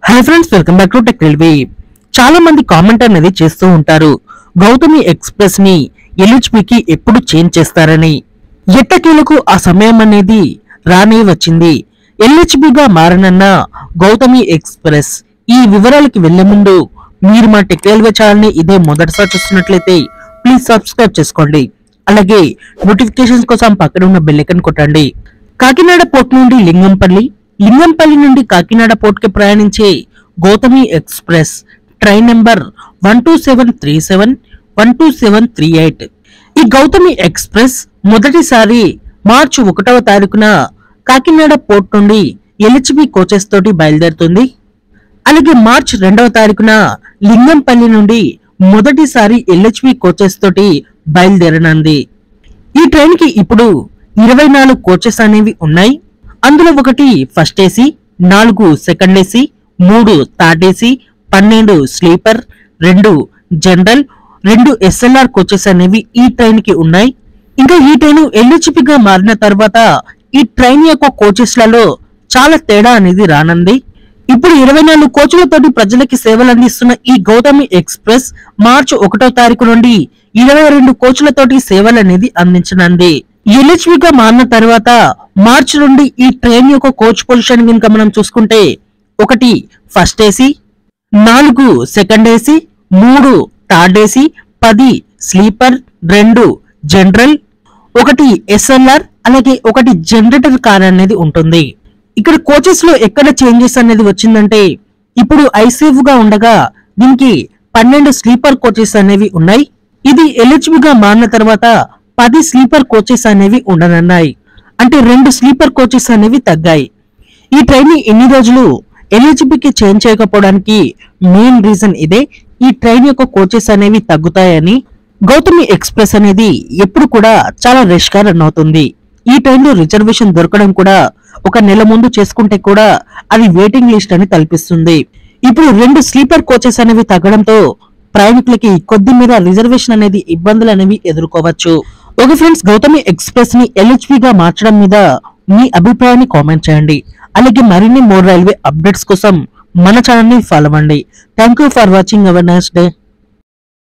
hi friends welcome back to tech railway చాలా మంది comment అనేది చేస్తూ ఉంటారు గౌతమి ఎక్స్ప్రెస్ ని ఎల్హెచ్పికి ఎప్పుడు చేంజ్ చేస్తారని ఎట్టకేలకు ఆ సమయం అనేది రానే వచ్చింది ఎల్హెచ్బిగా మారనన్న గౌతమి ఎక్స్ప్రెస్ ఈ వివరాలకి వెళ్లే ముందు మీరు మా టెక్ రైల్వే ఛానల్ ని ఇదే మొదటిసారి చూస్తున్నట్లయితే ప్లీజ్ సబ్స్క్రైబ్ చేసుకోండి అలాగే నోటిఫికేషన్స్ కోసం పక్కన ఉన్న బెల్ ఐకాన్ కొట్టండి కాకినాడ పోర్ట్ నుండి లింగంపల్లి లింగంపల్లి నుండి కాకినాడ పోర్ట్ కి ప్రయాణించే Gautami express train number one two seven three seven one two seven three eight ఈ గౌతమి ఎక్స్ప్రెస్ మొదటిసారి మార్చి ఒకటవ తారీఖున కాకినాడ పోర్ట్ నుండి ఎల్హెచ్బి కోచెస్ తోటి బయలుదేరుతుంది అలాగే మార్చ్ రెండవ తారీఖున లింగంపల్లి నుండి మొదటిసారి ఎల్హెచ్బి కోచెస్ తోటి బయలుదేరనుంది ఈ ట్రైన్ కి ఇప్పుడు ఇరవై నాలుగు కోచెస్ అనేవి ఉన్నాయి అందులో ఒకటి ఫస్ట్ ఏసీ నాలుగు సెకండ్ ఏసీ మూడు థర్డ్ ఏసీ పన్నెండు స్లీపర్ రెండు జనరల్ రెండు ఎస్ఎల్ఆర్ కోచెస్ అనేవి ఈ ట్రైన్ కి ఉన్నాయి ఇంకా ఈ ట్రైన్ ఎల్హెచ్పిగా మారిన తర్వాత ఈ ట్రైన్ యొక్క కోచెస్ లలో చాలా తేడా అనేది రానుంది ఇప్పుడు ఇరవై నాలుగు కోచ్లతోటి ప్రజలకి సేవలు అందిస్తున్న ఈ గౌతమి ఎక్స్ప్రెస్ మార్చి ఒకటో తారీఖు నుండి ఇరవై రెండు కోచ్లతోటి సేవలు అనేది అందించనుంది ఎల్హెచ్విగా మారిన తర్వాత మార్చి నుండి ఈ ట్రైన్ యొక్క కోచ్ పొజిషన్ కనుక మనం చూసుకుంటే ఒకటి ఫస్ట్ ఏసీ నాలుగు సెకండ్ ఏసీ మూడు థర్డ్ ఏసీ పది స్లీపర్ రెండు జనరల్ ఒకటి ఎస్ఎల్ఆర్ అలాగే ఒకటి జనరేటర్ కార్ అనేది ఉంటుంది ఇక్కడ కోచెస్ లో ఎక్కడ చేంజెస్ అనేది వచ్చిందంటే ఇప్పుడు ఐసీఎఫ్ గా ఉండగా దీనికి పన్నెండు స్లీపర్ కోచెస్ అనేవి ఉన్నాయి ఇది ఎలిజిబుల్ గా మారిన తర్వాత పది స్లీపర్ కోచెస్ అనేవి ఉండనున్నాయి అంటే రెండు స్లీపర్ కోచెస్ అనేవి తగ్గాయి ఈ ట్రైన్ ని ఎన్ని రోజులు ఎలిజిబిలిటీ చేంజ్ చేయకపోవడానికి మెయిన్ రీజన్ ఇదే ఈ ట్రైన్ యొక్క కోచెస్ అనేవి తగ్గుతాయని గౌతమి ఎక్స్ప్రెస్ అనేది ఎప్పుడు కూడా చాలా రష్ గా రన్ అవుతుంది ఈ ట్రైన్ లో రిజర్వేషన్ దొరకడం కూడా ఒక నెల ముందు చేసుకుంటే కూడా అది వెయిటింగ్ లిస్ట్ అని కల్పిస్తుంది ఇప్పుడు రెండు స్లీపర్ కోచెస్ అనేవి తగ్గడంతో ప్రయాణికులకి కొద్ది మీద రిజర్వేషన్ అనేది ఇబ్బందులు అనేవి ఎదుర్కోవచ్చు ఓకే ఫ్రెండ్స్ గౌతమి ఎక్స్ప్రెస్ ని ఎల్హెచ్పి గా మార్చడం మీద మీ అభిప్రాయాన్ని కామెంట్ చేయండి అలాగే మరిన్ని మోర్ రైల్వే అప్డేట్స్ కోసం మన ఛానల్ ని ఫాలో అవ్వండి thank you for watching our next day